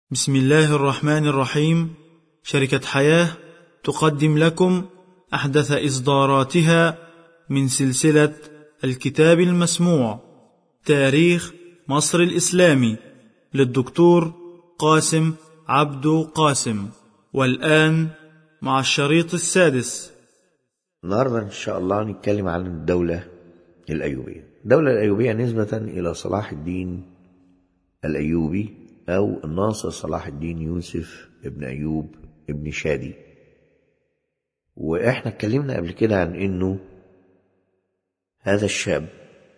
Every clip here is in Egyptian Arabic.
بسم الله الرحمن الرحيم شركة حياة تقدم لكم أحدث إصداراتها من سلسلة الكتاب المسموع تاريخ مصر الإسلامي للدكتور قاسم عبدو قاسم والآن مع الشريط السادس النهاردة إن شاء الله نتكلم عن الدولة الأيوبية الدولة الأيوبية نسبة إلى صلاح الدين الأيوبي أو الناصر صلاح الدين يوسف ابن أيوب ابن شادي وإحنا اتكلمنا قبل كده عن إنه هذا الشاب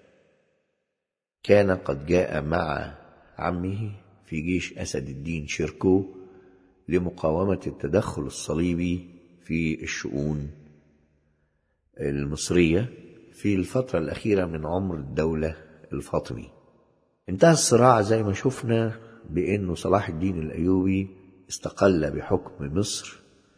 كان قد جاء مع عمه في جيش أسد الدين شيركو لمقاومة التدخل الصليبي في الشؤون المصرية في الفترة الأخيرة من عمر الدولة الفاطمي انتهى الصراع زي ما شفنا بأنه صلاح الدين الأيوبي استقل بحكم مصر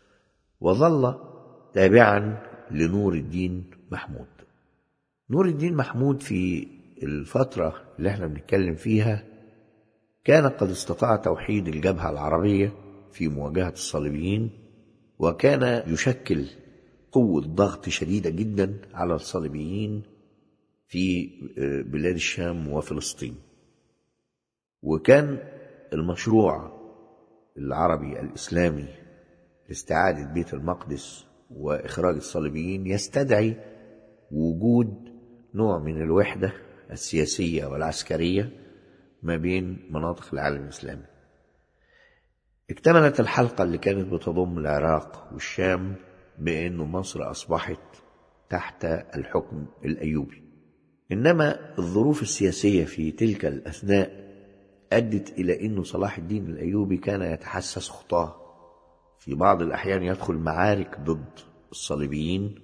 وظل تابعا لنور الدين محمود نور الدين محمود في الفترة اللي احنا بنتكلم فيها كان قد استطاع توحيد الجبهة العربية في مواجهة الصليبيين وكان يشكل قوة ضغط شديدة جدا على الصليبيين في بلاد الشام وفلسطين وكان المشروع العربي الإسلامي لاستعادة بيت المقدس وإخراج الصليبيين يستدعي وجود نوع من الوحدة السياسية والعسكرية ما بين مناطق العالم الإسلامي اكتملت الحلقة اللي كانت بتضم العراق والشام بأن مصر أصبحت تحت الحكم الأيوبي إنما الظروف السياسية في تلك الأثناء أدت إلى أن صلاح الدين الأيوبي كان يتحسس خطاه في بعض الأحيان يدخل معارك ضد الصليبيين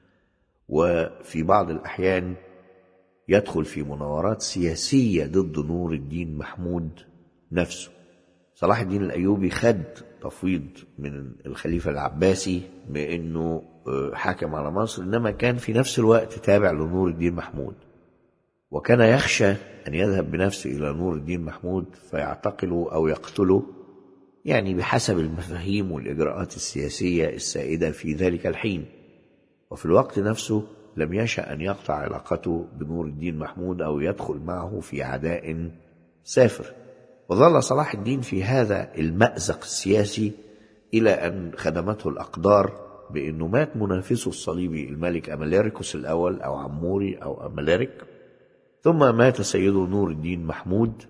وفي بعض الأحيان يدخل في مناورات سياسية ضد نور الدين محمود نفسه صلاح الدين الأيوبي خد تفويض من الخليفة العباسي بأنه حاكم على مصر إنما كان في نفس الوقت تابع لنور الدين محمود وكان يخشى أن يذهب بنفسه إلى نور الدين محمود فيعتقله أو يقتله يعني بحسب المفاهيم والإجراءات السياسية السائدة في ذلك الحين وفي الوقت نفسه لم يشأ أن يقطع علاقته بنور الدين محمود أو يدخل معه في عداء سافر وظل صلاح الدين في هذا المأزق السياسي إلى أن خدمته الأقدار بأنه مات منافسه الصليبي الملك أماليريكوس الأول أو عموري أو أماليريك ثم مات سيده نور الدين محمود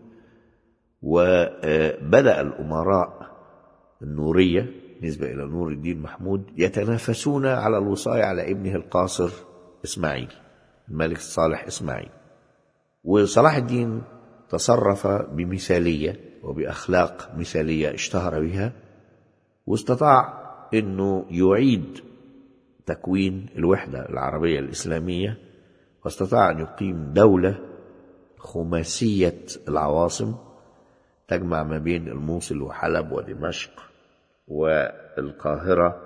وبدأ الأمراء النورية نسبة إلى نور الدين محمود يتنافسون على الوصاية على ابنه القاصر إسماعيل الملك الصالح إسماعيل وصلاح الدين تصرف بمثالية وبأخلاق مثالية اشتهر بها واستطاع أنه يعيد تكوين الوحدة العربية الإسلامية واستطاع أن يقيم دولة خماسية العواصم تجمع ما بين الموصل وحلب ودمشق والقاهرة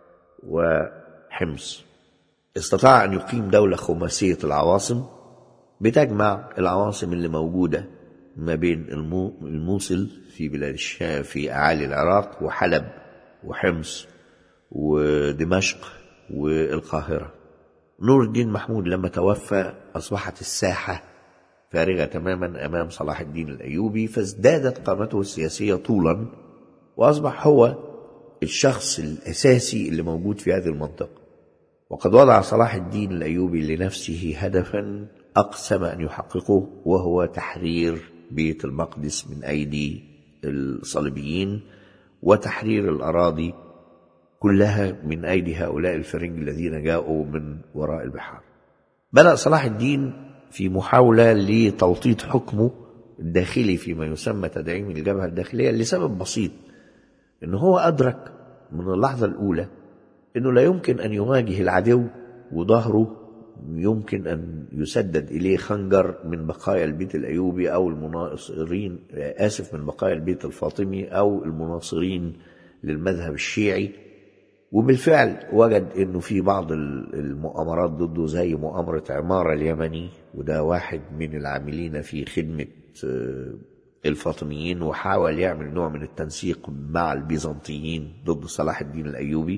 وحمص استطاع أن يقيم دولة خماسية العواصم بتجمع العواصم اللي موجودة ما بين الموصل في بلاد الشام في أعالي العراق وحلب وحمص ودمشق والقاهرة نور الدين محمود لما توفى أصبحت الساحة فارغة تماما أمام صلاح الدين الأيوبي فازدادت قامته السياسية طولا وأصبح هو الشخص الأساسي اللي موجود في هذه المنطقة وقد وضع صلاح الدين الأيوبي لنفسه هدفا أقسم أن يحققه وهو تحرير بيت المقدس من أيدي الصليبيين وتحرير الأراضي كلها من أيدي هؤلاء الفرنج الذين جاءوا من وراء البحار بدأ صلاح الدين في محاولة لتوطيد حكمه الداخلي فيما يسمى تدعيم الجبهة الداخلية لسبب بسيط إن هو أدرك من اللحظة الأولى إنه لا يمكن أن يواجه العدو وظهره يمكن أن يسدد إليه خنجر من بقايا البيت الأيوبي أو المناصرين آسف من بقايا البيت الفاطمي أو المناصرين للمذهب الشيعي وبالفعل وجد انه في بعض المؤامرات ضده زي مؤامرة عمارة اليمني وده واحد من العاملين في خدمة الفاطميين وحاول يعمل نوع من التنسيق مع البيزنطيين ضد صلاح الدين الأيوبي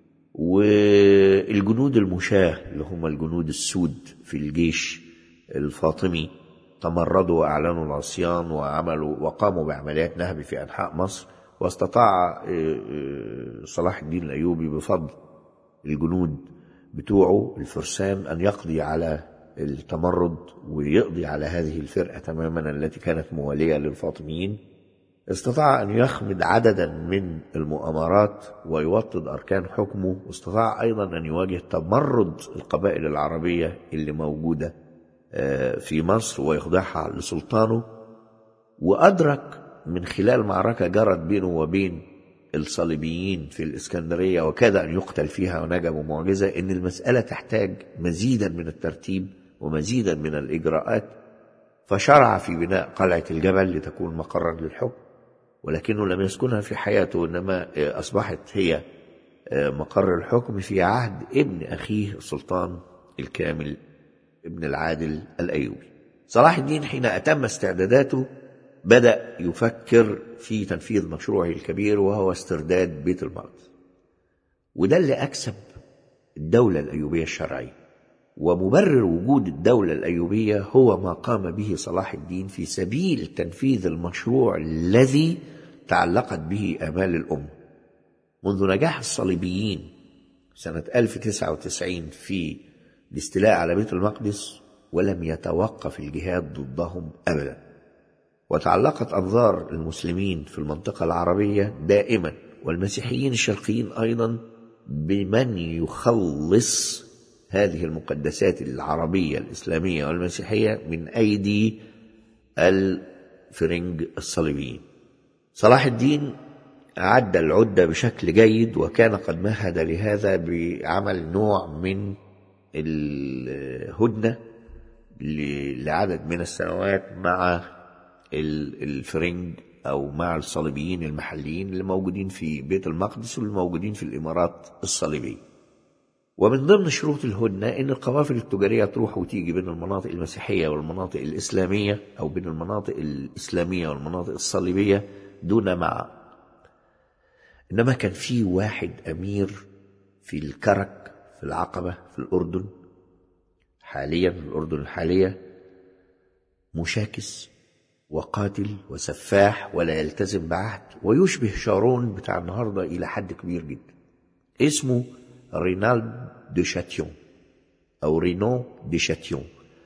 والجنود المشاة اللي هم الجنود السود في الجيش الفاطمي تمردوا وأعلنوا العصيان وعملوا وقاموا بعمليات نهب في أنحاء مصر واستطاع صلاح الدين الأيوبي بفضل الجنود بتوعه الفرسان أن يقضي على التمرد ويقضي على هذه الفرقة تماما التي كانت موالية للفاطميين استطاع أن يخمد عددا من المؤامرات ويوطد أركان حكمه واستطاع أيضا أن يواجه تمرد القبائل العربية اللي موجودة في مصر ويخضعها لسلطانه وأدرك من خلال معركة جرت بينه وبين الصليبيين في الإسكندرية وكاد أن يقتل فيها ونجا بمعجزة إن المسألة تحتاج مزيدا من الترتيب ومزيدا من الإجراءات فشرع في بناء قلعة الجبل لتكون مقرا للحكم ولكنه لم يسكنها في حياته إنما أصبحت هي مقر الحكم في عهد ابن أخيه السلطان الكامل ابن العادل الأيوبي صلاح الدين حين أتم استعداداته بدأ يفكر في تنفيذ مشروعه الكبير وهو استرداد بيت المقدس وده اللي أكسب الدولة الأيوبية الشرعية ومبرر وجود الدولة الأيوبية هو ما قام به صلاح الدين في سبيل تنفيذ المشروع الذي تعلقت به آمال الأمة منذ نجاح الصليبيين سنة 1099 في الاستيلاء على بيت المقدس ولم يتوقف الجهاد ضدهم أبدا وتعلقت أنظار المسلمين في المنطقة العربية دائما والمسيحيين الشرقيين أيضا بمن يخلص هذه المقدسات العربية الإسلامية والمسيحية من أيدي الفرنج الصليبيين صلاح الدين أعد العدة بشكل جيد وكان قد مهد لهذا بعمل نوع من الهدنة لعدد من السنوات مع الفرنج أو مع الصليبيين المحليين اللي موجودين في بيت المقدس واللي موجودين في الإمارات الصليبية ومن ضمن شروط الهدنة إن القوافل التجارية تروح وتيجي بين المناطق المسيحية والمناطق الإسلامية أو بين المناطق الإسلامية والمناطق الصليبية دون مع إنما كان في واحد أمير في الكرك في العقبة في الأردن حاليا في الأردن الحالية مشاكس وقاتل وسفاح ولا يلتزم بعهد ويشبه شارون بتاع النهارده إلى حد كبير جدا اسمه رينالد دي شاتيون أو رينو دي شاتيون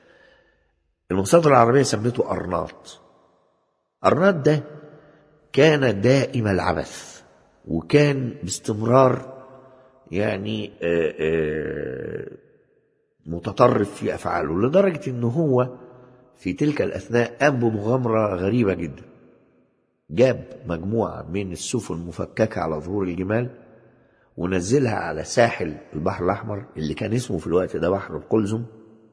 المصادر العربية سميته أرناط أرناط ده كان دائم العبث وكان باستمرار يعني آآ آآ متطرف في أفعاله لدرجة أنه هو في تلك الأثناء قام بمغامرة غريبة جدا جاب مجموعة من السفن مفككة على ظهور الجمال ونزلها على ساحل البحر الأحمر اللي كان اسمه في الوقت ده بحر القلزم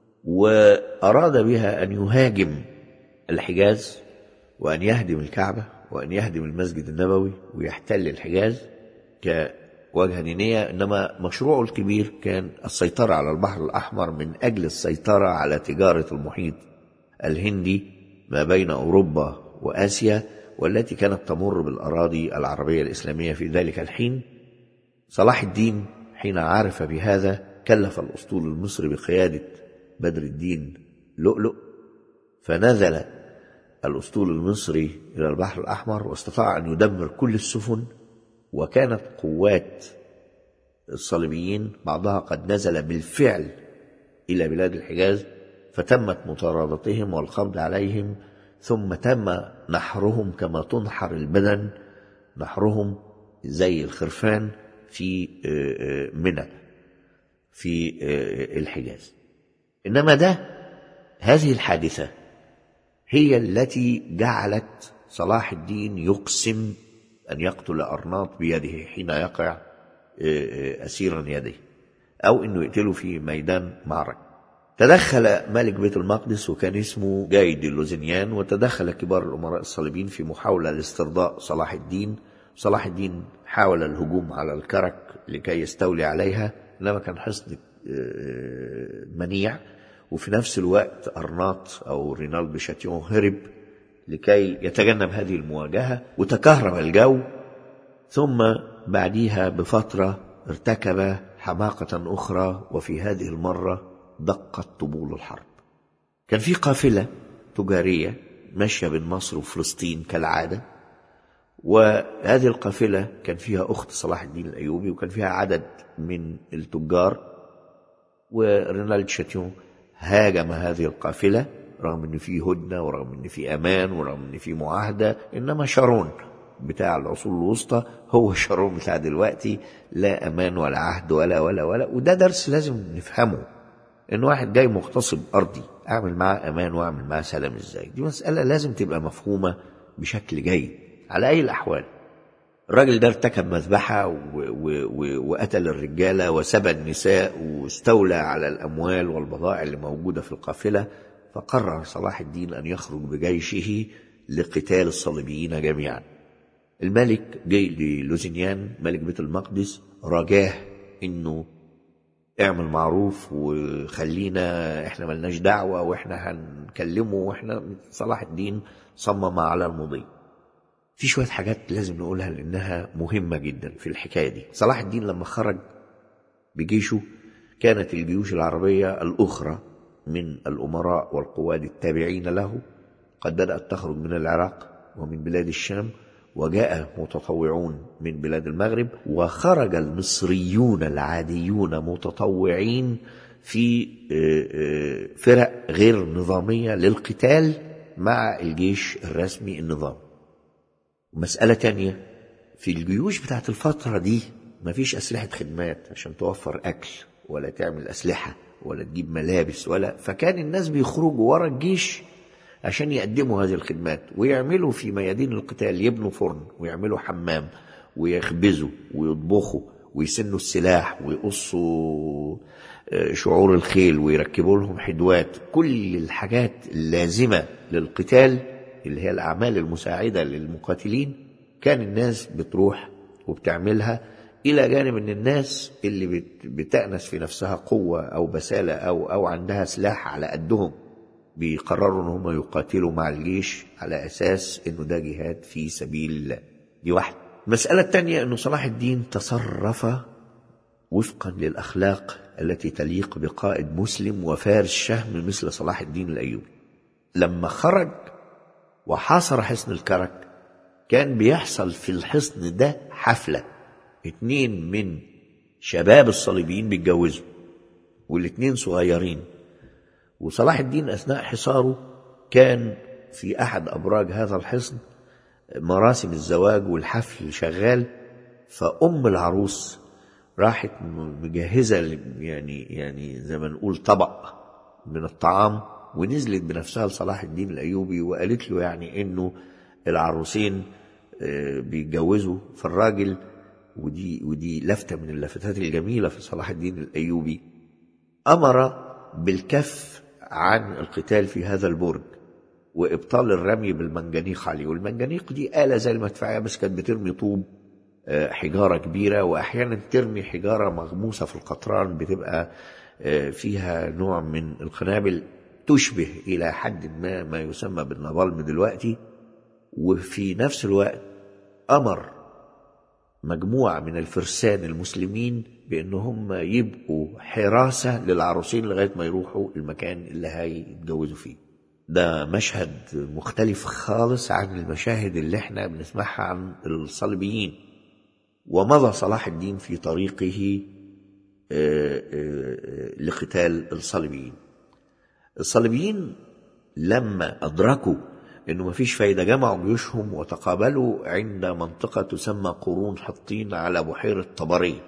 وأراد بها أن يهاجم الحجاز وأن يهدم الكعبة وأن يهدم المسجد النبوي ويحتل الحجاز كوجهة دينية إنما مشروعه الكبير كان السيطرة على البحر الأحمر من أجل السيطرة على تجارة المحيط الهندي ما بين أوروبا وآسيا والتي كانت تمر بالأراضي العربية الإسلامية في ذلك الحين صلاح الدين حين عرف بهذا كلف الأسطول المصري بقيادة بدر الدين لؤلؤ فنزل الأسطول المصري إلى البحر الأحمر واستطاع أن يدمر كل السفن وكانت قوات الصليبيين بعضها قد نزل بالفعل إلى بلاد الحجاز فتمت مطاردتهم والقبض عليهم ثم تم نحرهم كما تنحر البدن نحرهم زي الخرفان في منى في الحجاز انما ده هذه الحادثه هي التي جعلت صلاح الدين يقسم ان يقتل ارناط بيده حين يقع اسيرا يديه او انه يقتله في ميدان معركه تدخل ملك بيت المقدس وكان اسمه جايد اللوزنيان وتدخل كبار الامراء الصليبيين في محاوله لاسترضاء صلاح الدين صلاح الدين حاول الهجوم على الكرك لكي يستولي عليها انما كان حصن منيع وفي نفس الوقت ارناط او رينالد بشاتيون هرب لكي يتجنب هذه المواجهة وتكهرب الجو ثم بعديها بفترة ارتكب حماقة أخرى وفي هذه المرة دقت طبول الحرب كان في قافلة تجارية ماشية بين مصر وفلسطين كالعادة وهذه القافلة كان فيها أخت صلاح الدين الأيوبي وكان فيها عدد من التجار ورينالد شاتيون هاجم هذه القافلة رغم ان في هدنة ورغم ان في امان ورغم ان في معاهدة انما شارون بتاع العصور الوسطى هو شارون بتاع دلوقتي لا امان ولا عهد ولا ولا ولا وده درس لازم نفهمه ان واحد جاي مغتصب ارضي اعمل معاه امان واعمل معاه سلام ازاي دي مسألة لازم تبقى مفهومة بشكل جيد على اي الاحوال الراجل ده ارتكب مذبحة و- و- و- وقتل الرجالة وسبى النساء واستولى على الأموال والبضائع اللي موجودة في القافلة فقرر صلاح الدين أن يخرج بجيشه لقتال الصليبيين جميعا الملك جاي للوزنيان ملك بيت المقدس رجاه انه اعمل معروف وخلينا احنا ملناش دعوة واحنا هنكلمه واحنا صلاح الدين صمم على المضي في شوية حاجات لازم نقولها لأنها مهمة جدا في الحكاية دي صلاح الدين لما خرج بجيشه كانت الجيوش العربية الأخرى من الأمراء والقواد التابعين له قد بدأت تخرج من العراق ومن بلاد الشام وجاء متطوعون من بلاد المغرب وخرج المصريون العاديون متطوعين في آه، آه، فرق غير نظامية للقتال مع الجيش الرسمي النظامي مسألة تانية في الجيوش بتاعت الفترة دي مفيش أسلحة خدمات عشان توفر أكل ولا تعمل أسلحة ولا تجيب ملابس ولا فكان الناس بيخرجوا ورا الجيش عشان يقدموا هذه الخدمات ويعملوا في ميادين القتال يبنوا فرن ويعملوا حمام ويخبزوا ويطبخوا ويسنوا السلاح ويقصوا آه، شعور الخيل ويركبوا لهم حدوات كل الحاجات اللازمة للقتال اللي هي الأعمال المساعدة للمقاتلين كان الناس بتروح وبتعملها إلى جانب أن الناس اللي بت- بتأنس في نفسها قوة أو بسالة أو أو عندها سلاح على قدهم بيقرروا ان هم يقاتلوا مع الجيش على اساس انه ده جهاد في سبيل الله دي واحده المساله الثانيه انه صلاح الدين تصرف وفقا للاخلاق التي تليق بقائد مسلم وفارس شهم مثل صلاح الدين الايوبي لما خرج وحاصر حصن الكرك كان بيحصل في الحصن ده حفله اتنين من شباب الصليبيين بيتجوزوا والاتنين صغيرين وصلاح الدين أثناء حصاره كان في أحد أبراج هذا الحصن مراسم الزواج والحفل شغال فأم العروس راحت مجهزة ل- يعني يعني زي ما نقول طبق من الطعام ونزلت بنفسها لصلاح الدين الأيوبي وقالت له يعني إنه العروسين آه، بيتجوزوا فالراجل ودي ودي لفتة من اللفتات الجميلة في صلاح الدين الأيوبي أمر بالكف عن القتال في هذا البرج وإبطال الرمي بالمنجنيق عليه والمنجنيق دي آلة زي المدفعية بس كانت بترمي طوب آه، حجارة كبيرة وأحيانا ترمي حجارة مغموسة في القطران بتبقى آه، فيها نوع من القنابل تشبه إلى حد ما ما يسمى بالنابالم دلوقتي وفي نفس الوقت أمر مجموعة من الفرسان المسلمين بأن هم يبقوا حراسة للعروسين لغاية ما يروحوا المكان اللي هيتجوزوا فيه ده مشهد مختلف خالص عن المشاهد اللي احنا بنسمعها عن الصليبيين ومضى صلاح الدين في طريقه آه، آه، آه، لقتال الصليبيين الصليبيين لما أدركوا إنه مفيش فايدة جمعوا جيوشهم وتقابلوا عند منطقة تسمى قرون حطين على بحيرة طبرية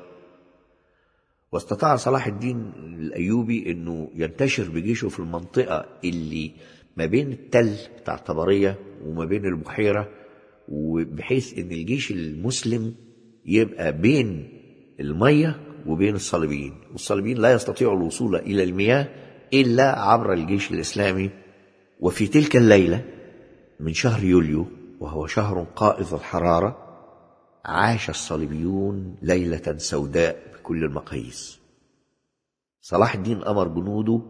واستطاع صلاح الدين الأيوبي إنه ينتشر بجيشه في المنطقة اللي ما بين التل بتاع طبرية وما بين البحيرة وبحيث إن الجيش المسلم يبقى بين المية وبين الصليبيين والصليبيين لا يستطيعوا الوصول إلى المياه إلا عبر الجيش الإسلامي وفي تلك الليلة من شهر يوليو وهو شهر قائض الحرارة عاش الصليبيون ليلة سوداء بكل المقاييس صلاح الدين أمر جنوده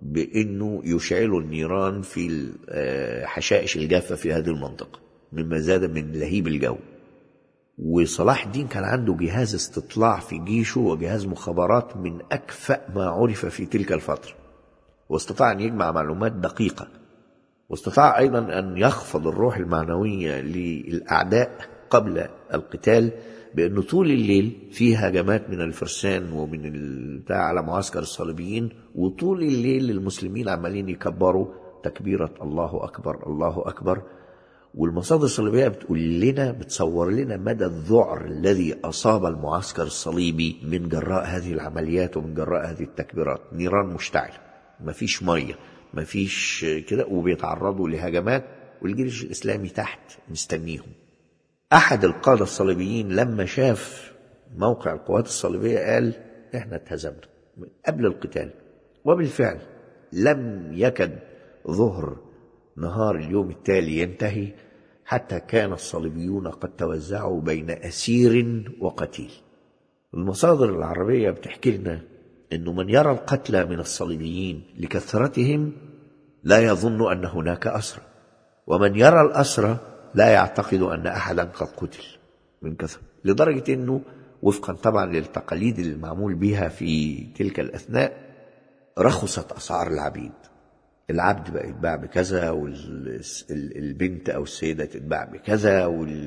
بأنه يشعلوا النيران في الحشائش الجافة في هذه المنطقة مما زاد من لهيب الجو وصلاح الدين كان عنده جهاز استطلاع في جيشه وجهاز مخابرات من أكفأ ما عرف في تلك الفترة واستطاع أن يجمع معلومات دقيقة واستطاع أيضا أن يخفض الروح المعنوية للأعداء قبل القتال بأنه طول الليل في هجمات من الفرسان ومن بتاع على معسكر الصليبيين وطول الليل المسلمين عمالين يكبروا تكبيرة الله أكبر الله أكبر والمصادر الصليبية بتقول لنا بتصور لنا مدى الذعر الذي أصاب المعسكر الصليبي من جراء هذه العمليات ومن جراء هذه التكبيرات نيران مشتعلة مفيش مية مفيش كده وبيتعرضوا لهجمات والجيش الإسلامي تحت مستنيهم أحد القادة الصليبيين لما شاف موقع القوات الصليبية قال إحنا اتهزمنا قبل القتال وبالفعل لم يكد ظهر نهار اليوم التالي ينتهي حتى كان الصليبيون قد توزعوا بين أسير وقتيل المصادر العربية بتحكي لنا أنه من يرى القتلى من الصليبيين لكثرتهم لا يظن أن هناك أسرى ومن يرى الأسرى لا يعتقد أن أحدا قد قتل من كثرة لدرجة أنه وفقا طبعا للتقاليد المعمول بها في تلك الأثناء رخصت أسعار العبيد العبد بقى يتباع بكذا والبنت أو السيدة تتباع بكذا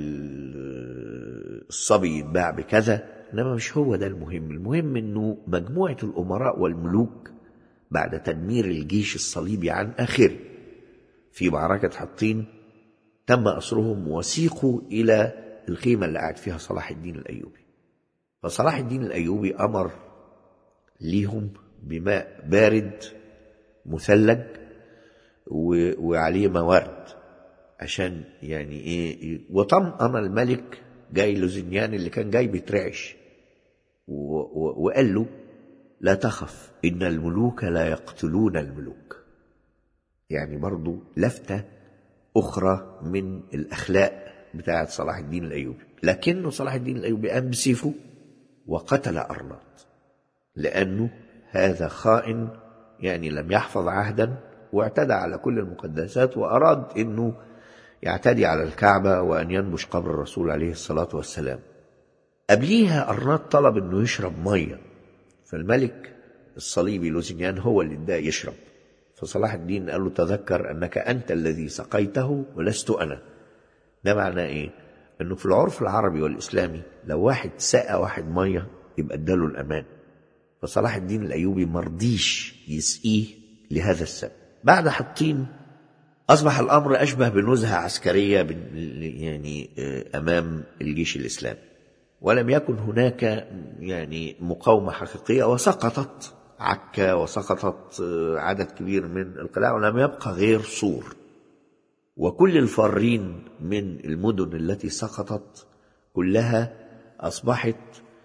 والصبي يتباع بكذا إنما مش هو ده المهم المهم أنه مجموعة الأمراء والملوك بعد تدمير الجيش الصليبي عن آخره في معركة حطين تم أسرهم وسيقوا إلى الخيمة اللي قاعد فيها صلاح الدين الأيوبي فصلاح الدين الأيوبي أمر ليهم بماء بارد مثلج وعليه موارد عشان يعني ايه وطمأن الملك جاي لوزنيان اللي كان جاي بيترعش وقال له لا تخف إن الملوك لا يقتلون الملوك يعني برضو لفتة أخرى من الأخلاق بتاعة صلاح الدين الأيوبي لكنه صلاح الدين الأيوبي قام بسيفه وقتل أرناط لأنه هذا خائن يعني لم يحفظ عهدا واعتدى على كل المقدسات وأراد أنه يعتدي على الكعبة وأن ينبش قبر الرسول عليه الصلاة والسلام قبليها أرناط طلب أنه يشرب مية فالملك الصليبي لوزينيان هو اللي اداه يشرب فصلاح الدين قال له تذكر أنك أنت الذي سقيته ولست أنا ده معناه إيه؟ أنه في العرف العربي والإسلامي لو واحد سقى واحد مية يبقى اداله الأمان فصلاح الدين الأيوبي مرضيش يسقيه لهذا السبب بعد حطين أصبح الأمر أشبه بنزهة عسكرية يعني أمام الجيش الإسلامي ولم يكن هناك يعني مقاومة حقيقية وسقطت عكا وسقطت عدد كبير من القلاع ولم يبقى غير صور وكل الفارين من المدن التي سقطت كلها أصبحت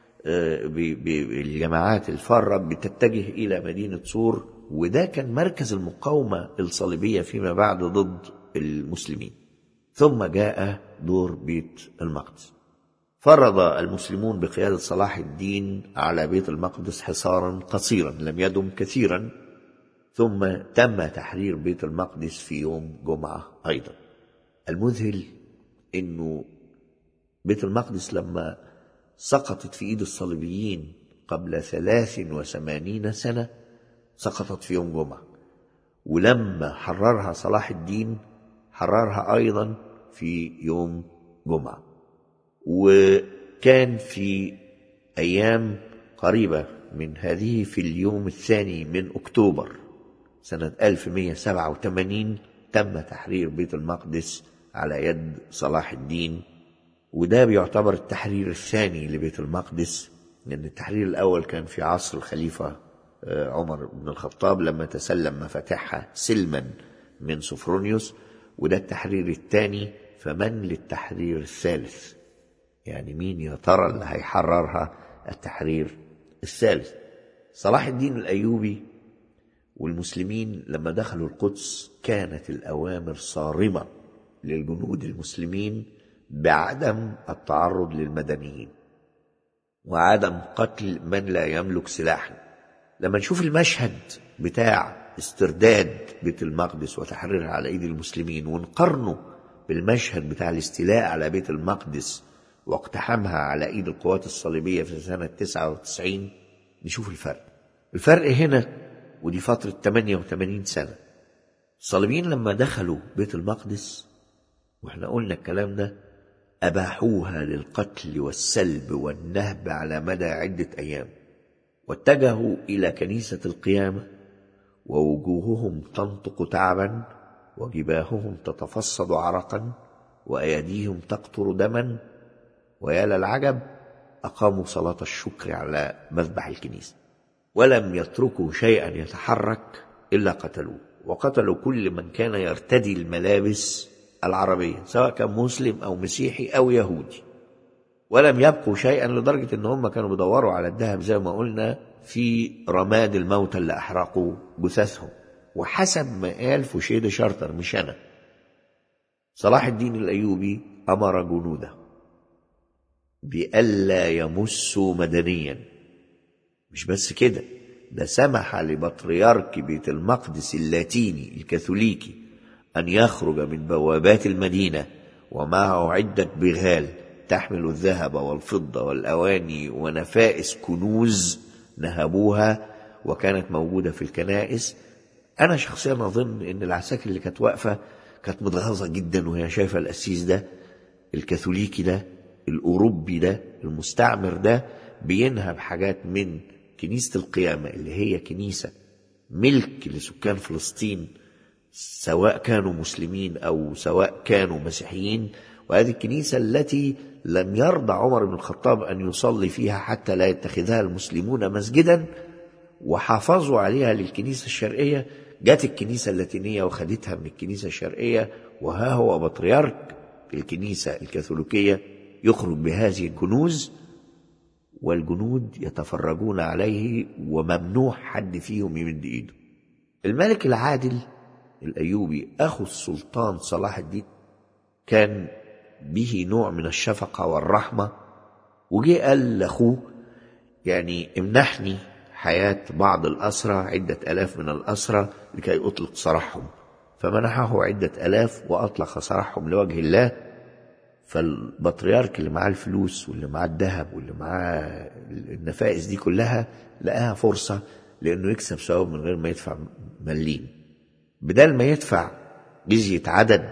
بالجماعات الفارة بتتجه إلى مدينة صور وده كان مركز المقاومة الصليبية فيما بعد ضد المسلمين ثم جاء دور بيت المقدس فرض المسلمون بقيادة صلاح الدين على بيت المقدس حصارا قصيرا لم يدم كثيرا ثم تم تحرير بيت المقدس في يوم جمعة أيضا المذهل أنه بيت المقدس لما سقطت في إيد الصليبيين قبل ثلاث وثمانين سنة سقطت في يوم جمعة ولما حررها صلاح الدين حررها أيضا في يوم جمعة وكان في أيام قريبة من هذه في اليوم الثاني من أكتوبر سنة 1187 تم تحرير بيت المقدس على يد صلاح الدين وده بيعتبر التحرير الثاني لبيت المقدس لأن التحرير الأول كان في عصر الخليفة عمر بن الخطاب لما تسلم مفاتيحها سلما من سفرونيوس وده التحرير الثاني فمن للتحرير الثالث يعني مين يا ترى اللي هيحررها التحرير الثالث صلاح الدين الأيوبي والمسلمين لما دخلوا القدس كانت الأوامر صارمة للجنود المسلمين بعدم التعرض للمدنيين وعدم قتل من لا يملك سلاحا لما نشوف المشهد بتاع استرداد بيت المقدس وتحريرها على ايدي المسلمين ونقارنه بالمشهد بتاع الاستيلاء على بيت المقدس واقتحامها على ايد القوات الصليبيه في سنه 99 نشوف الفرق. الفرق هنا ودي فتره 88 سنه. الصليبيين لما دخلوا بيت المقدس واحنا قلنا الكلام ده اباحوها للقتل والسلب والنهب على مدى عده ايام. واتجهوا الى كنيسه القيامه ووجوههم تنطق تعبا وجباههم تتفصد عرقا وايديهم تقطر دما ويا للعجب اقاموا صلاه الشكر على مذبح الكنيسه ولم يتركوا شيئا يتحرك الا قتلوه وقتلوا كل من كان يرتدي الملابس العربيه سواء كان مسلم او مسيحي او يهودي ولم يبقوا شيئا لدرجه ان هم كانوا بيدوروا على الذهب زي ما قلنا في رماد الموتى اللي احرقوا جثثهم وحسب ما قال فوشيد شارتر مش انا صلاح الدين الايوبي امر جنوده بألا يمسوا مدنيا مش بس كده ده سمح لبطريرك بيت المقدس اللاتيني الكاثوليكي أن يخرج من بوابات المدينة ومعه عدة بغال تحمل الذهب والفضة والأواني ونفائس كنوز نهبوها وكانت موجودة في الكنائس أنا شخصيا أظن إن العساكر اللي كانت واقفة كانت متغاظة جدا وهي شايفة القسيس ده الكاثوليكي ده الأوروبي ده المستعمر ده بينهب حاجات من كنيسة القيامة اللي هي كنيسة ملك لسكان فلسطين سواء كانوا مسلمين أو سواء كانوا مسيحيين وهذه الكنيسة التي لم يرضى عمر بن الخطاب أن يصلي فيها حتى لا يتخذها المسلمون مسجدا وحافظوا عليها للكنيسة الشرقية جت الكنيسة اللاتينية وخدتها من الكنيسة الشرقية وها هو بطريرك الكنيسة الكاثوليكية يخرج بهذه الكنوز والجنود يتفرجون عليه وممنوع حد فيهم يمد ايده الملك العادل الايوبي اخو السلطان صلاح الدين كان به نوع من الشفقه والرحمه وجه قال لاخوه يعني امنحني حياه بعض الاسرى عده الاف من الاسرى لكي اطلق سراحهم فمنحه عده الاف واطلق سراحهم لوجه الله فالبطريرك اللي معاه الفلوس واللي معاه الذهب واللي معاه النفائس دي كلها لقاها فرصة لأنه يكسب ثواب من غير ما يدفع مليم بدل ما يدفع جزية عدد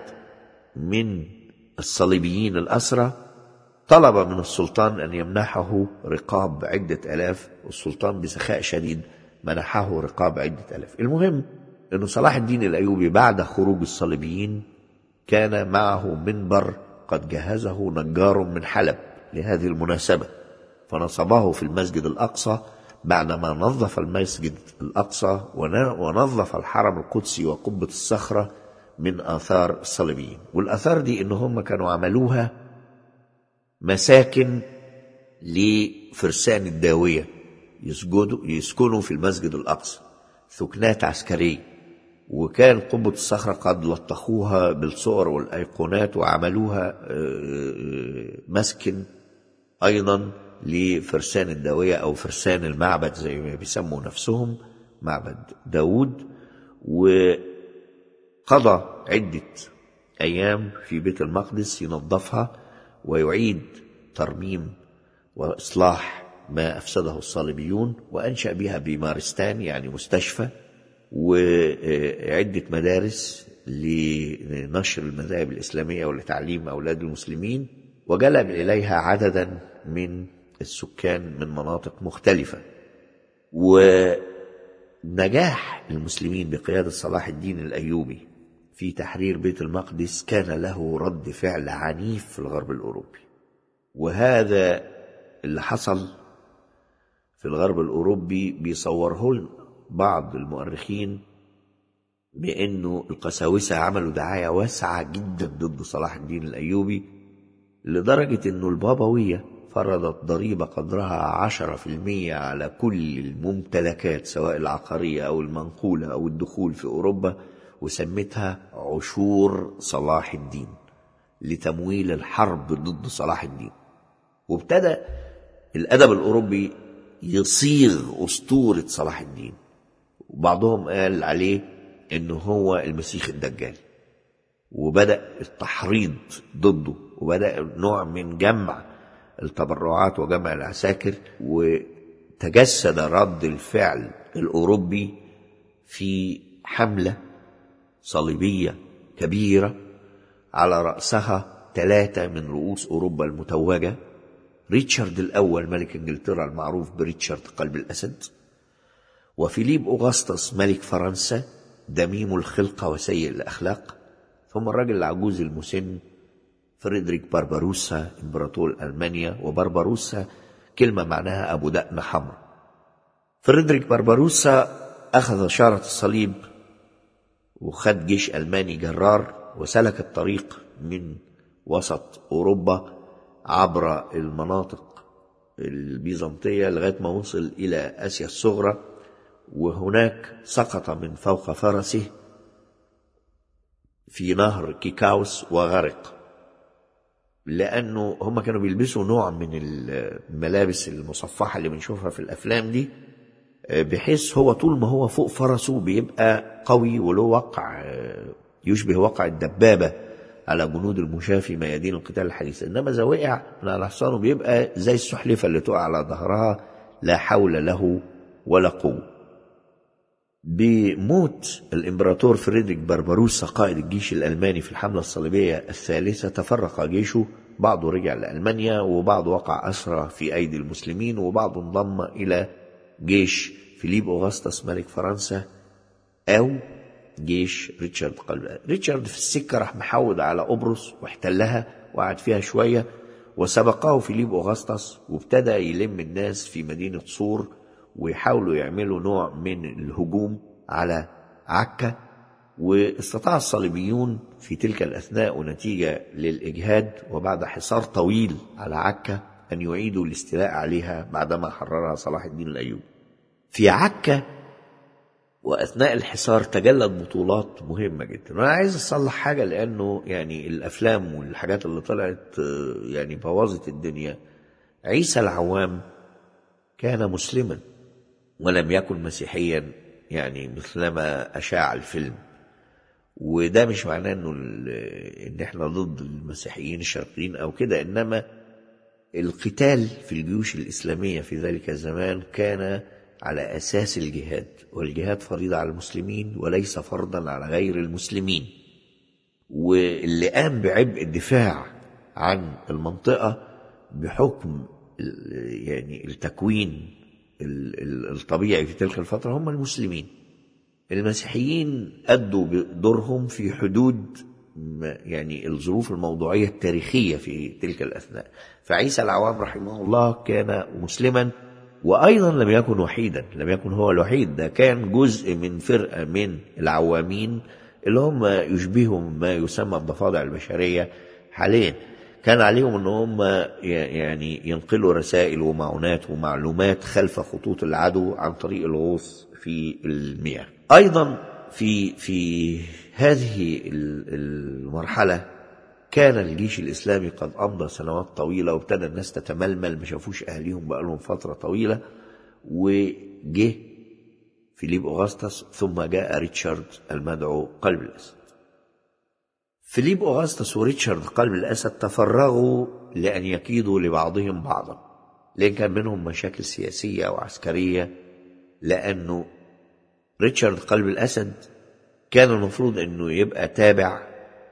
من الصليبيين الأسرى طلب من السلطان أن يمنحه رقاب عدة ألاف والسلطان بسخاء شديد منحه رقاب عدة ألاف المهم أن صلاح الدين الأيوبي بعد خروج الصليبيين كان معه منبر قد جهزه نجار من حلب لهذه المناسبة فنصبه في المسجد الأقصى بعدما نظف المسجد الأقصى ونظف الحرم القدسي وقبة الصخرة من آثار الصليبيين والآثار دي إن هم كانوا عملوها مساكن لفرسان الداوية يسجدوا يسكنوا في المسجد الأقصى ثكنات عسكرية وكان قبة الصخرة قد لطخوها بالصور والأيقونات وعملوها مسكن أيضا لفرسان الداوية أو فرسان المعبد زي ما بيسموا نفسهم معبد داود وقضى عدة أيام في بيت المقدس ينظفها ويعيد ترميم وإصلاح ما أفسده الصليبيون وأنشأ بها بمارستان يعني مستشفى وعدة مدارس لنشر المذاهب الإسلامية ولتعليم أولاد المسلمين وجلب إليها عددا من السكان من مناطق مختلفة ونجاح المسلمين بقيادة صلاح الدين الأيوبي في تحرير بيت المقدس كان له رد فعل عنيف في الغرب الأوروبي وهذا اللي حصل في الغرب الأوروبي بيصوره بعض المؤرخين بأنه القساوسة عملوا دعاية واسعة جدا ضد صلاح الدين الأيوبي لدرجة أنه البابوية فرضت ضريبة قدرها عشرة في المية على كل الممتلكات سواء العقارية أو المنقولة أو الدخول في أوروبا وسمتها عشور صلاح الدين لتمويل الحرب ضد صلاح الدين وابتدى الأدب الأوروبي يصيغ أسطورة صلاح الدين وبعضهم قال عليه انه هو المسيح الدجال وبدأ التحريض ضده وبدأ نوع من جمع التبرعات وجمع العساكر وتجسد رد الفعل الأوروبي في حملة صليبية كبيرة على رأسها ثلاثة من رؤوس أوروبا المتوجة ريتشارد الأول ملك إنجلترا المعروف بريتشارد قلب الأسد وفيليب أغسطس ملك فرنسا دميم الخلقة وسيء الأخلاق ثم الرجل العجوز المسن فريدريك بارباروسا إمبراطور ألمانيا وبارباروسا كلمة معناها أبو دقن حمر فريدريك بارباروسا أخذ شارة الصليب وخد جيش ألماني جرار وسلك الطريق من وسط أوروبا عبر المناطق البيزنطية لغاية ما وصل إلى آسيا الصغرى وهناك سقط من فوق فرسه في نهر كيكاوس وغرق لأنه هم كانوا بيلبسوا نوع من الملابس المصفحة اللي بنشوفها في الأفلام دي بحيث هو طول ما هو فوق فرسه بيبقى قوي وله وقع يشبه وقع الدبابة على جنود المشاة في ميادين القتال الحديث إنما إذا وقع من على حصانه بيبقى زي السحلفة اللي تقع على ظهرها لا حول له ولا قوة بموت الإمبراطور فريدريك بربروسا قائد الجيش الألماني في الحملة الصليبية الثالثة تفرق جيشه بعضه رجع لألمانيا وبعضه وقع أسرى في أيدي المسلمين وبعضه انضم إلى جيش فيليب أغسطس ملك فرنسا أو جيش ريتشارد قلب ريتشارد في السكة راح محود على قبرص واحتلها وقعد فيها شوية وسبقه فيليب أغسطس وابتدى يلم الناس في مدينة صور ويحاولوا يعملوا نوع من الهجوم على عكا واستطاع الصليبيون في تلك الأثناء ونتيجة للإجهاد وبعد حصار طويل على عكا أن يعيدوا الاستيلاء عليها بعدما حررها صلاح الدين الأيوبي في عكا وأثناء الحصار تجلت بطولات مهمة جدا وأنا عايز أصلح حاجة لأنه يعني الأفلام والحاجات اللي طلعت يعني بوظت الدنيا عيسى العوام كان مسلما ولم يكن مسيحيا يعني مثلما أشاع الفيلم وده مش معناه انه ان احنا ضد المسيحيين الشرقيين او كده انما القتال في الجيوش الاسلاميه في ذلك الزمان كان على اساس الجهاد والجهاد فريضه على المسلمين وليس فرضا على غير المسلمين واللي قام بعبء الدفاع عن المنطقه بحكم يعني التكوين الطبيعي في تلك الفتره هم المسلمين المسيحيين أدوا دورهم في حدود يعني الظروف الموضوعية التاريخية في تلك الأثناء فعيسى العوام رحمه الله كان مسلما وأيضا لم يكن وحيدا لم يكن هو الوحيد ده كان جزء من فرقة من العوامين اللي هم يشبههم ما يسمى بضفادع البشرية حاليا كان عليهم ان هم يعني ينقلوا رسائل ومعونات ومعلومات خلف خطوط العدو عن طريق الغوص في المياه ايضا في في هذه المرحله كان الجيش الاسلامي قد امضى سنوات طويله وابتدى الناس تتململ ما شافوش اهليهم بقالهم فتره طويله وجه فيليب اوغسطس ثم جاء ريتشارد المدعو قلب الاسد فيليب اوغسطس وريتشارد قلب الاسد تفرغوا لان يكيدوا لبعضهم بعضا لان كان بينهم مشاكل سياسيه وعسكريه لانه ريتشارد قلب الأسد كان المفروض أنه يبقى تابع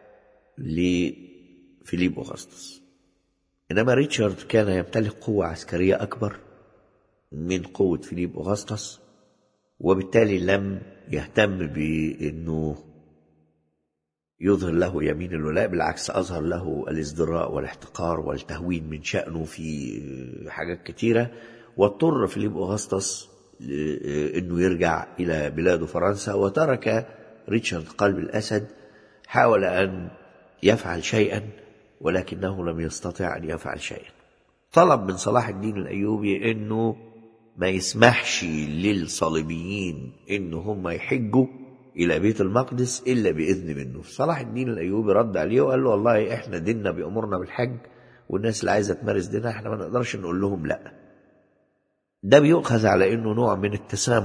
لفيليب أغسطس إنما ريتشارد كان يمتلك قوة عسكرية أكبر من قوة فيليب أغسطس وبالتالي لم يهتم بأنه يظهر له يمين الولاء بالعكس أظهر له الازدراء والاحتقار والتهوين من شأنه في حاجات كتيرة واضطر فيليب أغسطس انه يرجع الى بلاد فرنسا وترك ريتشارد قلب الاسد حاول ان يفعل شيئا ولكنه لم يستطع ان يفعل شيئا طلب من صلاح الدين الايوبي انه ما يسمحش للصليبيين ان هم يحجوا الى بيت المقدس الا باذن منه صلاح الدين الايوبي رد عليه وقال له والله احنا ديننا بيامرنا بالحج والناس اللي عايزه تمارس دينها احنا ما نقدرش نقول لهم لا ده بيؤخذ على انه نوع من التسامح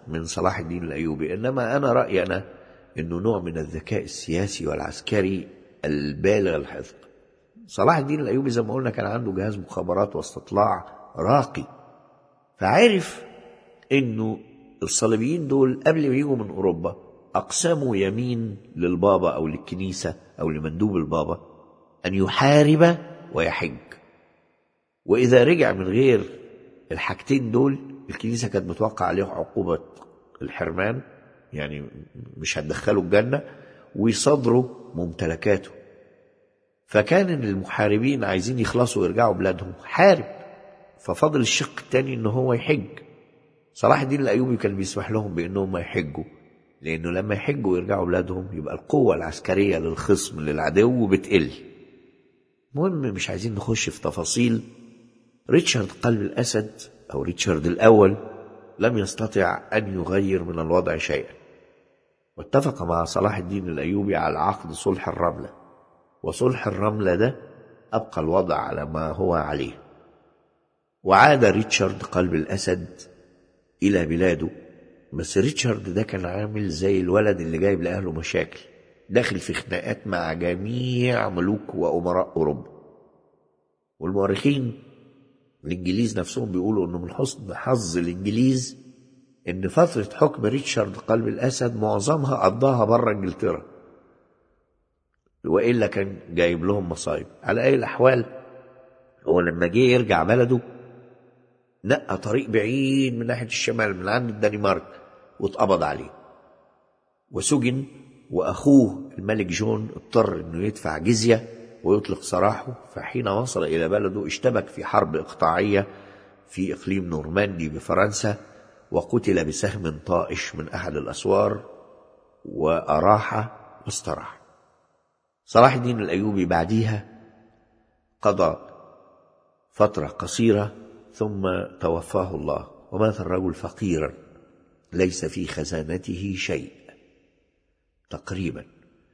من صلاح الدين الأيوبي إنما أنا رأيي أنا أنه نوع من الذكاء السياسي والعسكري البالغ الحذق صلاح الدين الأيوبي زي ما قلنا كان عنده جهاز مخابرات واستطلاع راقي فعرف أنه الصليبيين دول قبل ما يجوا من أوروبا أقسموا يمين للبابا أو للكنيسة أو لمندوب البابا أن يحارب ويحج وإذا رجع من غير الحاجتين دول الكنيسة كانت متوقع عليه عقوبة الحرمان يعني مش هتدخله الجنة ويصادروا ممتلكاته فكان المحاربين عايزين يخلصوا ويرجعوا بلادهم حارب ففضل الشق الثاني ان هو يحج صلاح الدين الايوبي كان بيسمح لهم بانهم ما يحجوا لانه لما يحجوا ويرجعوا بلادهم يبقى القوه العسكريه للخصم للعدو بتقل المهم مش عايزين نخش في تفاصيل ريتشارد قلب الاسد او ريتشارد الاول لم يستطع ان يغير من الوضع شيئا واتفق مع صلاح الدين الايوبي على عقد صلح الرمله وصلح الرمله ده ابقى الوضع على ما هو عليه وعاد ريتشارد قلب الاسد الى بلاده بس ريتشارد ده كان عامل زي الولد اللي جايب لاهله مشاكل داخل في خناقات مع جميع ملوك وامراء اوروبا والمؤرخين الانجليز نفسهم بيقولوا انه من حسن حظ الانجليز ان فتره حكم ريتشارد قلب الاسد معظمها قضاها بره انجلترا والا كان جايب لهم مصايب على اي الاحوال هو لما جه يرجع بلده نقى طريق بعيد من ناحيه الشمال من عند الدنمارك واتقبض عليه وسجن واخوه الملك جون اضطر انه يدفع جزيه ويطلق سراحه فحين وصل الى بلده اشتبك في حرب اقطاعيه في اقليم نورماندي بفرنسا وقتل بسهم طائش من احد الاسوار واراح واستراح صلاح الدين الايوبي بعديها قضى فتره قصيره ثم توفاه الله ومات الرجل فقيرا ليس في خزانته شيء تقريبا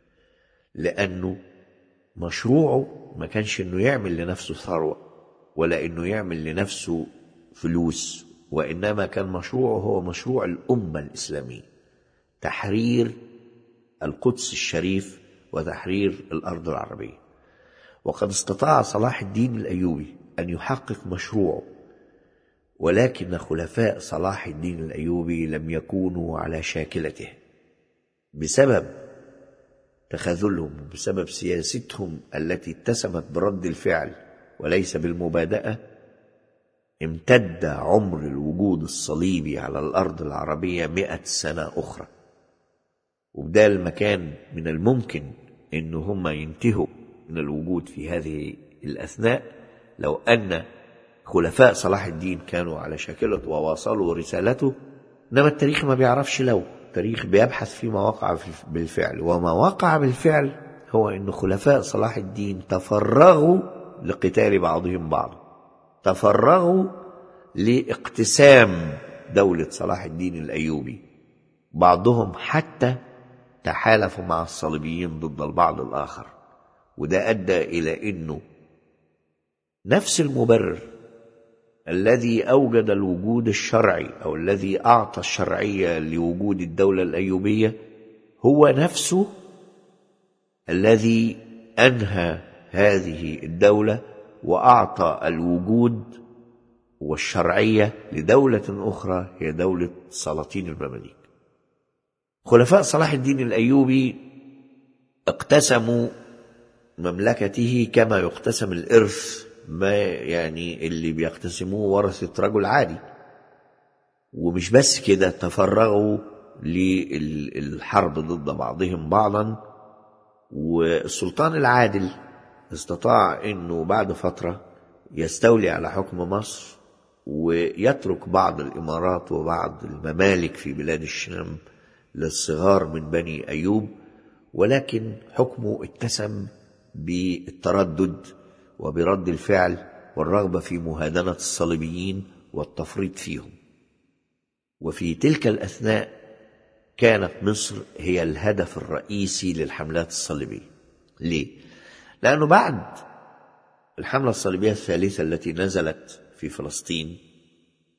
لانه مشروعه ما كانش انه يعمل لنفسه ثروه ولا انه يعمل لنفسه فلوس وانما كان مشروعه هو مشروع الامه الاسلاميه تحرير القدس الشريف وتحرير الارض العربيه وقد استطاع صلاح الدين الايوبي ان يحقق مشروعه ولكن خلفاء صلاح الدين الايوبي لم يكونوا على شاكلته بسبب تخاذلهم بسبب سياستهم التي اتسمت برد الفعل وليس بالمبادئه امتد عمر الوجود الصليبي على الارض العربيه مئة سنه اخرى وبدال ما كان من الممكن ان هم ينتهوا من الوجود في هذه الاثناء لو ان خلفاء صلاح الدين كانوا على شاكلته وواصلوا رسالته انما التاريخ ما بيعرفش لو التاريخ بيبحث فيما وقع بالفعل وما وقع بالفعل هو ان خلفاء صلاح الدين تفرغوا لقتال بعضهم بعضا تفرغوا لاقتسام دولة صلاح الدين الأيوبي بعضهم حتى تحالفوا مع الصليبيين ضد البعض الآخر وده أدى إلى أنه نفس المبرر الذي أوجد الوجود الشرعي أو الذي أعطى الشرعية لوجود الدولة الأيوبية هو نفسه الذي أنهى هذه الدولة وأعطى الوجود والشرعية لدولة أخرى هي دولة سلاطين المماليك خلفاء صلاح الدين الأيوبي اقتسموا مملكته كما يقتسم الإرث ما يعني اللي بيقتسموه ورثة رجل عادي ومش بس كده تفرغوا للحرب ضد بعضهم بعضا والسلطان العادل استطاع انه بعد فترة يستولي على حكم مصر ويترك بعض الامارات وبعض الممالك في بلاد الشام للصغار من بني ايوب ولكن حكمه اتسم بالتردد وبرد الفعل والرغبه في مهادنه الصليبيين والتفريط فيهم وفي تلك الاثناء كانت مصر هي الهدف الرئيسي للحملات الصليبيه ليه لانه بعد الحمله الصليبيه الثالثه التي نزلت في فلسطين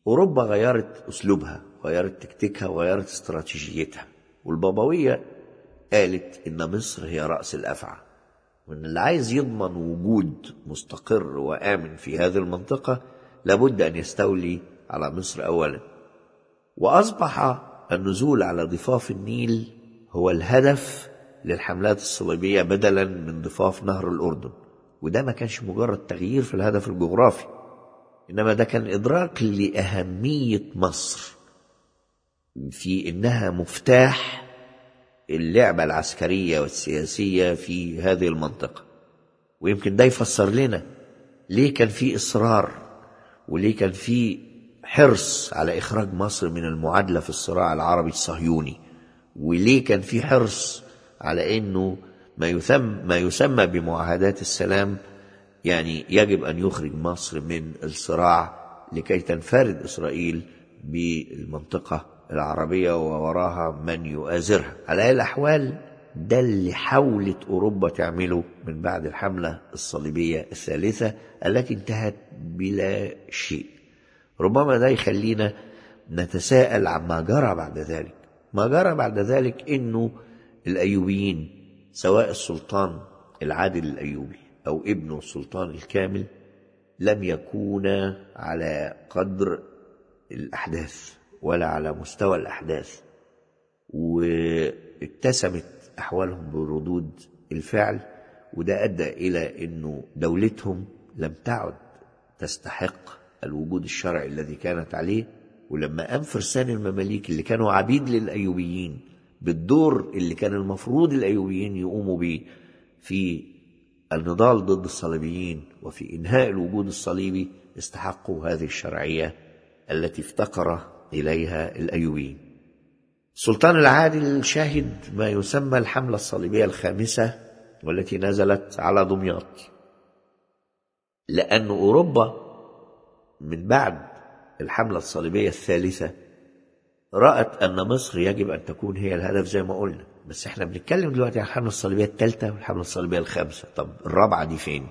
أوروبا غيرت أسلوبها غيرت تكتيكها وغيرت استراتيجيتها والبابوية قالت إن مصر هي رأس الأفعى وإن اللي عايز يضمن وجود مستقر وآمن في هذه المنطقة لابد أن يستولي على مصر أولا وأصبح النزول على ضفاف النيل هو الهدف للحملات الصليبية بدلا من ضفاف نهر الأردن وده ما كانش مجرد تغيير في الهدف الجغرافي إنما ده كان إدراك لأهمية مصر في إنها مفتاح اللعبة العسكرية والسياسية في هذه المنطقة ويمكن ده يفسر لنا ليه كان في إصرار وليه كان في حرص على إخراج مصر من المعادلة في الصراع العربي الصهيوني وليه كان في حرص على أنه ما يسمى, ما يسمى بمعاهدات السلام يعني يجب أن يخرج مصر من الصراع لكي تنفرد إسرائيل بالمنطقة العربية ووراها من يؤازرها على أي الأحوال ده اللي حاولت أوروبا تعمله من بعد الحملة الصليبية الثالثة التي انتهت بلا شيء ربما ده يخلينا نتساءل عما جرى بعد ذلك ما جرى بعد ذلك انه الايوبيين سواء السلطان العادل الايوبي او ابنه السلطان الكامل لم يكونا على قدر الاحداث ولا على مستوى الاحداث واتسمت احوالهم بردود الفعل وده ادى الى انه دولتهم لم تعد تستحق الوجود الشرعي الذي كانت عليه ولما قام فرسان المماليك اللي كانوا عبيد للايوبيين بالدور اللي كان المفروض الايوبيين يقوموا به في النضال ضد الصليبيين وفي انهاء الوجود الصليبي استحقوا هذه الشرعيه التي افتقر اليها الايوبيين. السلطان العادل شهد ما يسمى الحمله الصليبيه الخامسه والتي نزلت على دمياط. لأن أوروبا من بعد الحملة الصليبية الثالثة رأت أن مصر يجب أن تكون هي الهدف زي ما قلنا بس احنا بنتكلم دلوقتي عن الحملة الصليبية الثالثة والحملة الصليبية الخامسة طب الرابعة دي فين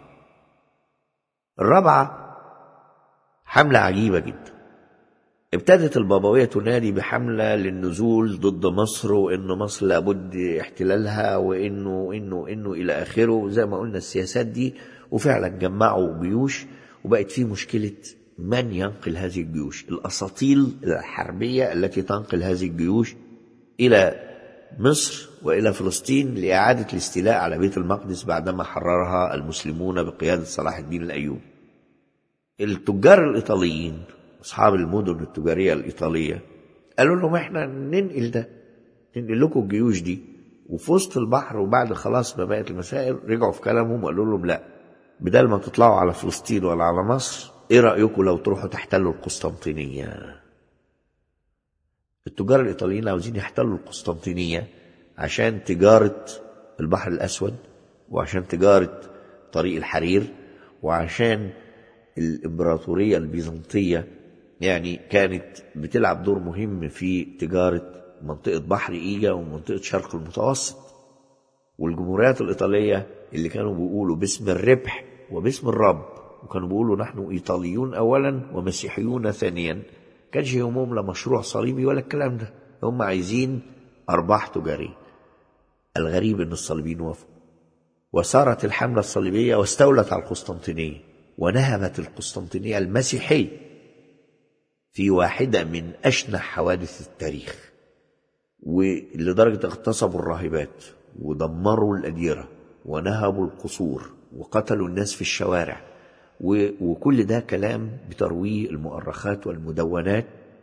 الرابعة حملة عجيبة جدا ابتدت البابوية تنادي بحملة للنزول ضد مصر وإن مصر لابد احتلالها وإنه إنه إنه إلى آخره زي ما قلنا السياسات دي وفعلا جمعوا جيوش وبقت في مشكلة من ينقل هذه الجيوش الأساطيل الحربية التي تنقل هذه الجيوش إلى مصر وإلى فلسطين لإعادة الاستيلاء على بيت المقدس بعدما حررها المسلمون بقيادة صلاح الدين الأيوبي التجار الإيطاليين أصحاب المدن التجارية الإيطالية قالوا لهم إحنا ننقل ده ننقل لكم الجيوش دي وفي وسط البحر وبعد خلاص ما بقت المسائل رجعوا في كلامهم وقالوا لهم لا بدل ما تطلعوا على فلسطين ولا على مصر ايه رأيكم لو تروحوا تحتلوا القسطنطينية التجار الإيطاليين عاوزين يحتلوا القسطنطينية عشان تجارة البحر الأسود وعشان تجارة طريق الحرير وعشان الإمبراطورية البيزنطية يعني كانت بتلعب دور مهم في تجارة منطقة بحر إيجا ومنطقة شرق المتوسط والجمهوريات الإيطالية اللي كانوا بيقولوا باسم الربح وباسم الرب وكانوا بيقولوا نحن إيطاليون أولا ومسيحيون ثانيا كانش يهمهم لا مشروع صليبي ولا الكلام ده هم عايزين أرباح تجارية الغريب أن الصليبيين وافقوا وسارت الحملة الصليبية واستولت على القسطنطينية ونهبت القسطنطينية المسيحية في واحدة من أشنع حوادث التاريخ ولدرجة اغتصبوا الراهبات ودمروا الأديرة ونهبوا القصور وقتلوا الناس في الشوارع وكل ده كلام بترويه المؤرخات والمدونات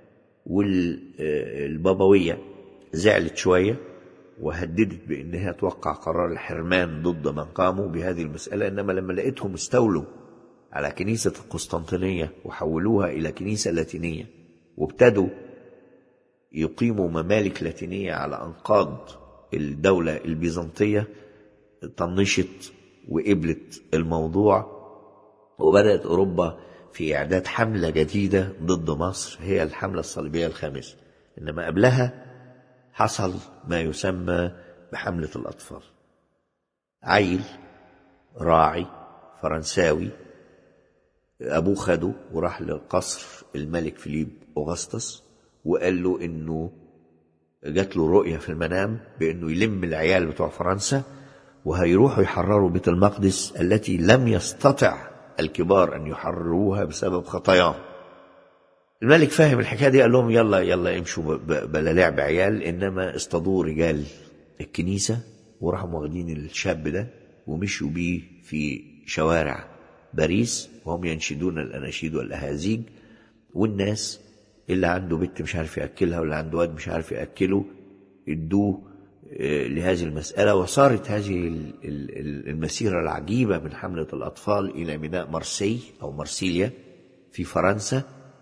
والبابوية زعلت شوية وهددت بأنها توقع قرار الحرمان ضد من قاموا بهذه المسألة إنما لما لقيتهم استولوا على كنيسة القسطنطينية وحولوها إلى كنيسة لاتينية وابتدوا يقيموا ممالك لاتينية على أنقاض الدولة البيزنطية طنشت وقبلت الموضوع وبدأت أوروبا في إعداد حملة جديدة ضد مصر هي الحملة الصليبية الخامسة إنما قبلها حصل ما يسمى بحملة الأطفال عيل راعي فرنساوي أبوه خده وراح لقصر الملك فيليب أغسطس وقال له إنه جات له رؤية في المنام بإنه يلم العيال بتوع فرنسا وهيروحوا يحرروا بيت المقدس التي لم يستطع الكبار أن يحرروها بسبب خطاياهم الملك فاهم الحكاية دي قال لهم يلا يلا امشوا بلا لعب عيال إنما اصطادوا رجال الكنيسة وراحوا واخدين الشاب ده ومشوا بيه في شوارع باريس وهم ينشدون الأناشيد والأهازيج والناس اللي عنده بنت مش عارف يأكلها واللي عنده واد مش عارف يأكله ادوه لهذه المسألة وصارت هذه المسيرة العجيبة من حملة الأطفال إلى ميناء مرسي أو مرسيليا في فرنسا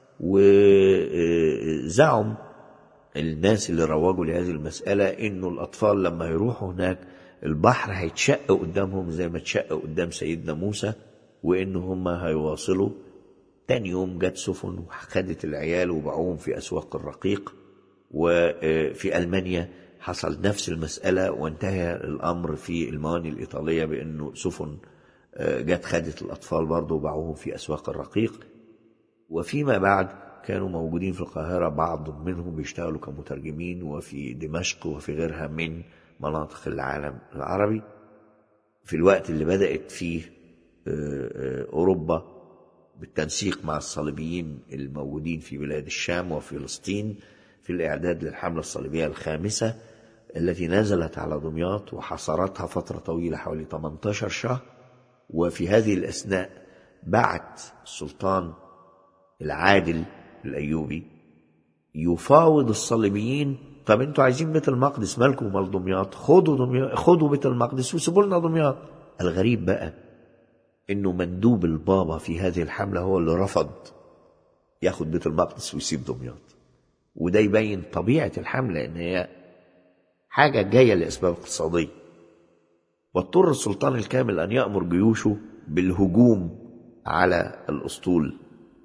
وزعم الناس اللي روجوا لهذه المسألة إنه الأطفال لما يروحوا هناك البحر هيتشق قدامهم زي ما اتشق قدام سيدنا موسى وإن هم هيواصلوا تاني يوم جت سفن وخدت العيال وباعوهم في أسواق الرقيق وفي ألمانيا حصل نفس المسألة وانتهى الأمر في المواني الإيطالية بأنه سفن جت خدت الأطفال برضه وباعوهم في أسواق الرقيق وفيما بعد كانوا موجودين في القاهرة بعض منهم بيشتغلوا كمترجمين وفي دمشق وفي غيرها من مناطق العالم العربي في الوقت اللي بدأت فيه أوروبا بالتنسيق مع الصليبيين الموجودين في بلاد الشام وفلسطين في الإعداد للحملة الصليبية الخامسة التي نزلت على دمياط وحصرتها فترة طويلة حوالي 18 شهر وفي هذه الأثناء بعت السلطان العادل الأيوبي يفاوض الصليبيين طب انتوا عايزين بيت المقدس مالكم ومال دمياط خدوا دمياط خدوا بيت المقدس وسيبوا لنا دمياط الغريب بقى انه مندوب البابا في هذه الحمله هو اللي رفض ياخد بيت المقدس ويسيب دمياط وده يبين طبيعه الحمله ان هي حاجه جايه لاسباب اقتصاديه واضطر السلطان الكامل ان يامر جيوشه بالهجوم على الاسطول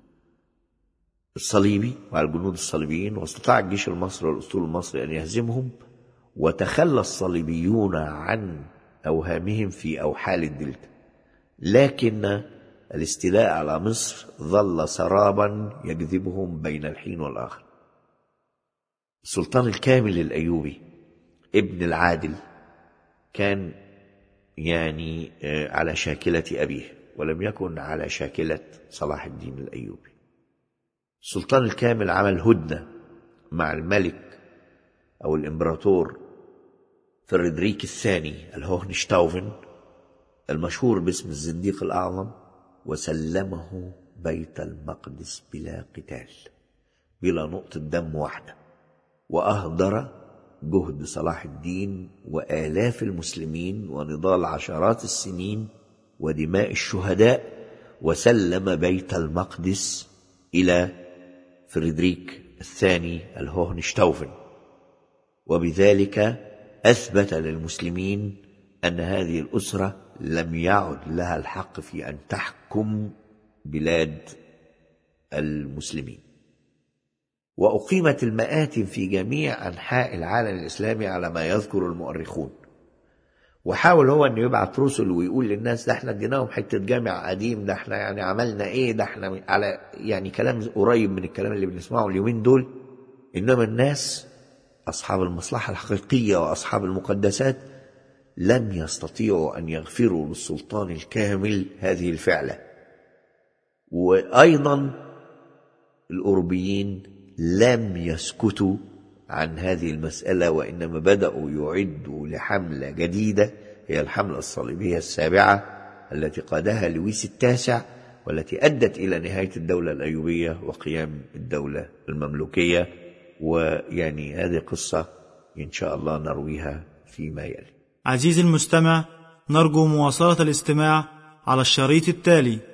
الصليبي وعلى الجنود الصليبيين واستطاع الجيش المصري والاسطول المصري ان يهزمهم وتخلى الصليبيون عن اوهامهم في اوحال الدلتا لكن الاستيلاء على مصر ظل سرابا يجذبهم بين الحين والاخر السلطان الكامل الايوبي ابن العادل كان يعني على شاكله ابيه ولم يكن على شاكله صلاح الدين الايوبي السلطان الكامل عمل هدنه مع الملك او الامبراطور فريدريك الثاني الهوهنشتاوفن المشهور باسم الزنديق الأعظم وسلمه بيت المقدس بلا قتال بلا نقطة دم واحدة وأهدر جهد صلاح الدين وآلاف المسلمين ونضال عشرات السنين ودماء الشهداء وسلم بيت المقدس إلى فريدريك الثاني الهوهنشتاوفن وبذلك أثبت للمسلمين أن هذه الأسرة لم يعد لها الحق في ان تحكم بلاد المسلمين واقيمت المآتم في جميع انحاء العالم الاسلامي على ما يذكر المؤرخون وحاول هو انه يبعت رسل ويقول للناس ده احنا اديناهم حته جامع قديم ده احنا يعني عملنا ايه ده احنا على يعني كلام قريب من الكلام اللي بنسمعه اليومين دول انما الناس اصحاب المصلحه الحقيقيه واصحاب المقدسات لم يستطيعوا ان يغفروا للسلطان الكامل هذه الفعله وايضا الاوروبيين لم يسكتوا عن هذه المساله وانما بداوا يعدوا لحمله جديده هي الحمله الصليبيه السابعه التي قادها لويس التاسع والتي ادت الى نهايه الدوله الايوبيه وقيام الدوله المملوكيه ويعني هذه قصه ان شاء الله نرويها فيما يلي عزيزي المستمع نرجو مواصلة الاستماع على الشريط التالي